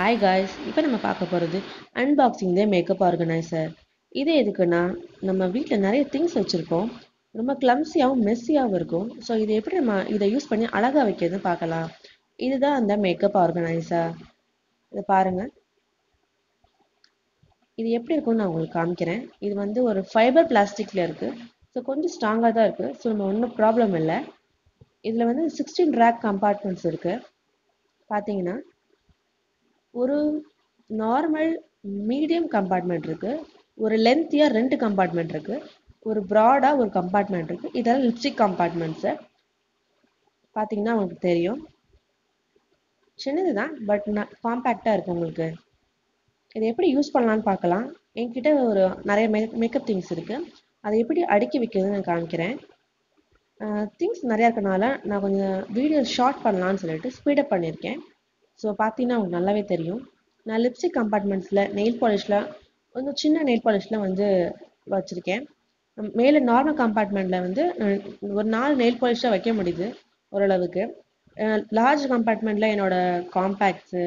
hi guys இப்போ நம்ம பார்க்க போகிறது அன்பாக்சிங் த மேக்கப் ஆர்கனைசர் இது எதுக்குன்னா நம்ம வீட்டில் நிறைய திங்ஸ் வச்சுருப்போம் ரொம்ப கிளம்ஸியாகவும் மெஸ்ஸியாகவும் இருக்கும் ஸோ இது எப்படி நம்ம இதை யூஸ் பண்ணி அழகாக வைக்கிறதுன்னு பார்க்கலாம் இதுதான் அந்த மேக்கப் ஆர்கனைசர் இதை பாருங்கள் இது எப்படி இருக்கும்னு நான் உங்களுக்கு காமிக்கிறேன் இது வந்து ஒரு ஃபைபர் பிளாஸ்டிக்கில் இருக்குது ஸோ கொஞ்சம் ஸ்ட்ராங்காக தான் இருக்குது ஸோ நம்ம ஒன்றும் ப்ராப்ளம் இல்லை இதில் வந்து சிக்ஸ்டீன் ரேக் கம்பார்ட்மெண்ட்ஸ் இருக்குது பார்த்தீங்கன்னா ஒரு நார்மல் மீடியம் கம்பார்ட்மெண்ட் இருக்குது ஒரு லென்த்தியாக ரெண்டு கம்பார்ட்மெண்ட் இருக்குது ஒரு ப்ராடாக ஒரு கம்பார்ட்மெண்ட் இருக்குது இதெல்லாம் லிப்ஸ்டிக் கம்பார்ட்மெண்ட்ஸு பார்த்தீங்கன்னா உங்களுக்கு தெரியும் சின்னது தான் பட் நான் காம்பேக்டாக இருக்குது உங்களுக்கு இதை எப்படி யூஸ் பண்ணலான்னு பார்க்கலாம் என்கிட்ட ஒரு நிறைய மே மேக்கப் திங்ஸ் இருக்குது அதை எப்படி அடுக்கி வைக்கிறதுன்னு நான் காமிக்கிறேன் திங்ஸ் நிறையா இருக்கனால நான் கொஞ்சம் வீடியோ ஷார்ட் பண்ணலான்னு சொல்லிட்டு ஸ்பீடப் பண்ணியிருக்கேன் ஸோ பார்த்தீங்கன்னா உங்களுக்கு நல்லாவே தெரியும் நான் லிப்ஸ்டிக் கம்பார்ட்மெண்ட்ஸில் நெயில் பாலிஷில் கொஞ்சம் சின்ன நெயில் பாலிஷில் வந்து வச்சுருக்கேன் மேலே நார்மல் கம்பார்ட்மெண்ட்டில் வந்து ஒரு நாலு நெயில் பாலிஷாக வைக்க முடியுது ஓரளவுக்கு லார்ஜ் கம்பார்ட்மெண்ட்டில் என்னோடய காம்பேக்ட்ஸு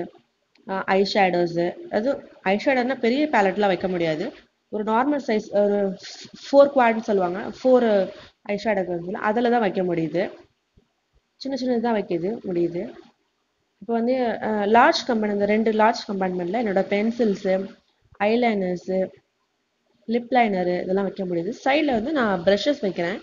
ஐ ஷேடோஸு அதுவும் ஐ ஷேடோனா பெரிய பேலட்லாம் வைக்க முடியாது ஒரு நார்மல் சைஸ் ஒரு ஃபோர் குவாட்னு சொல்லுவாங்க ஃபோர் ஐ ஷேடோ வந்து அதில் தான் வைக்க முடியுது சின்ன சின்னது தான் வைக்கிது முடியுது இப்போ வந்து லார்ஜ் கம்பார்ட் இந்த ரெண்டு லார்ஜ் கம்பார்ட்மெண்ட்டில் என்னோட பென்சில்ஸு ஐலைனர்ஸு லிப் லைனரு இதெல்லாம் வைக்க முடியுது சைடில் வந்து நான் ப்ரஷஸ் வைக்கிறேன்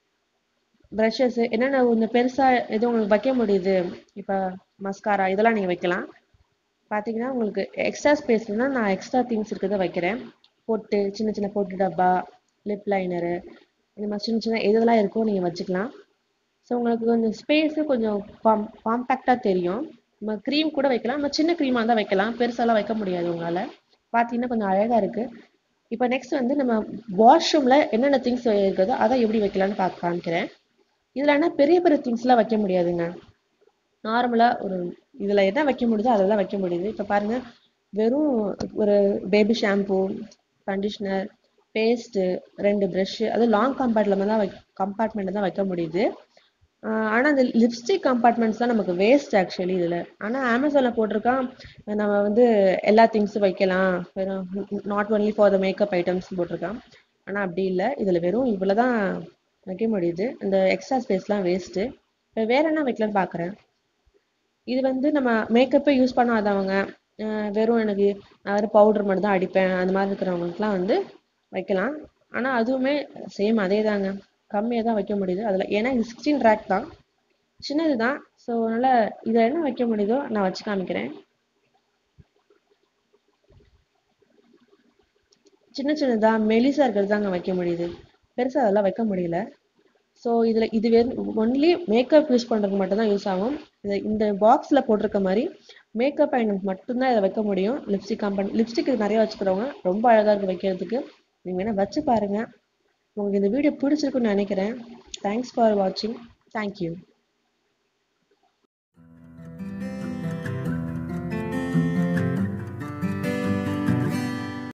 ப்ரஷஸ்ஸு என்னென்ன இந்த பெருசாக எதுவும் உங்களுக்கு வைக்க முடியுது இப்போ மஸ்காரா இதெல்லாம் நீங்கள் வைக்கலாம் பார்த்தீங்கன்னா உங்களுக்கு எக்ஸ்ட்ரா ஸ்பேஸ்னால் நான் எக்ஸ்ட்ரா திங்ஸ் இருக்கிறத வைக்கிறேன் பொட்டு சின்ன சின்ன பொட்டு டப்பா லிப் லைனரு இந்த மாதிரி சின்ன சின்ன எதெல்லாம் இருக்கோ நீங்கள் வச்சுக்கலாம் ஸோ உங்களுக்கு கொஞ்சம் ஸ்பேஸு கொஞ்சம் காம் காம்பேக்டாக தெரியும் நம்ம க்ரீம் கூட வைக்கலாம் நம்ம சின்ன க்ரீமாக தான் வைக்கலாம் பெருசாலாம் வைக்க முடியாது உங்களால் பார்த்தீங்கன்னா கொஞ்சம் அழகாக இருக்குது இப்போ நெக்ஸ்ட் வந்து நம்ம வாஷ்ரூமில் என்னென்ன திங்ஸ் இருக்குதோ அதை எப்படி வைக்கலான்னு பார்க்க காமிக்கிறேன் இதில் என்ன பெரிய பெரிய திங்ஸ்லாம் வைக்க முடியாதுங்க நார்மலாக ஒரு இதில் என்ன வைக்க முடியுதோ அதெல்லாம் வைக்க முடியுது இப்போ பாருங்கள் வெறும் ஒரு பேபி ஷாம்பூ கண்டிஷ்னர் பேஸ்ட்டு ரெண்டு ப்ரெஷ்ஷு அது லாங் கம்பார்ட்மெண்ட் தான் வை கம்பார்ட்மெண்ட்டில் தான் வைக்க முடியுது ஆனால் அந்த லிப்ஸ்டிக் கம்பார்ட்மெண்ட்ஸ் தான் நமக்கு வேஸ்ட் ஆக்சுவலி இதில் ஆனால் அமேசானில் போட்டிருக்கான் நம்ம வந்து எல்லா திங்ஸும் வைக்கலாம் வெறும் not only for the makeup items போட்டிருக்கான் ஆனால் அப்படி இல்லை இதில் வெறும் இவ்வளோ தான் வைக்க முடியுது இந்த எக்ஸ்ட்ரா ஸ்பேஸ்லாம் வேஸ்ட்டு இப்போ வேறு என்ன வைக்கலான்னு பார்க்குறேன் இது வந்து நம்ம மேக்கப்பே யூஸ் பண்ணாதவங்க வெறும் எனக்கு நான் வெறும் பவுடர் மட்டும் தான் அடிப்பேன் அந்த மாதிரி இருக்கிறவங்களுக்குலாம் வந்து வைக்கலாம் ஆனால் அதுவுமே சேம் அதே தாங்க கம்மியாக தான் வைக்க முடியுது அதில் ஏன்னா இது சிக்ஸ்டீன் ரேக் தான் சின்னது தான் ஸோ அதனால் இதில் என்ன வைக்க முடியுதோ நான் வச்சு காமிக்கிறேன் சின்ன சின்னதாக மெலிசாக இருக்கிறது தாங்க வைக்க முடியுது பெருசாக அதெல்லாம் வைக்க முடியல ஸோ இதில் இது வெறும் ஒன்லி மேக்கப் யூஸ் பண்ணுறதுக்கு மட்டும்தான் யூஸ் ஆகும் இது இந்த பாக்ஸில் போட்டிருக்க மாதிரி மேக்கப் ஐட்டம்ஸ் மட்டும்தான் இதை வைக்க முடியும் லிப்ஸ்டிக் கம்பெனி லிப்ஸ்டிக் நிறைய வச்சுக்கிறவங்க ரொம்ப அழகாக இருக்குது வைக்கிறதுக்கு நீங்கள் வேணால் வச்சு பாருங்கள் உங்களுக்கு இந்த வீடியோ பிடிச்சிருக்குன்னு நினைக்கிறேன் தேங்க்ஸ் ஃபார் வாட்சிங் தேங்க்யூ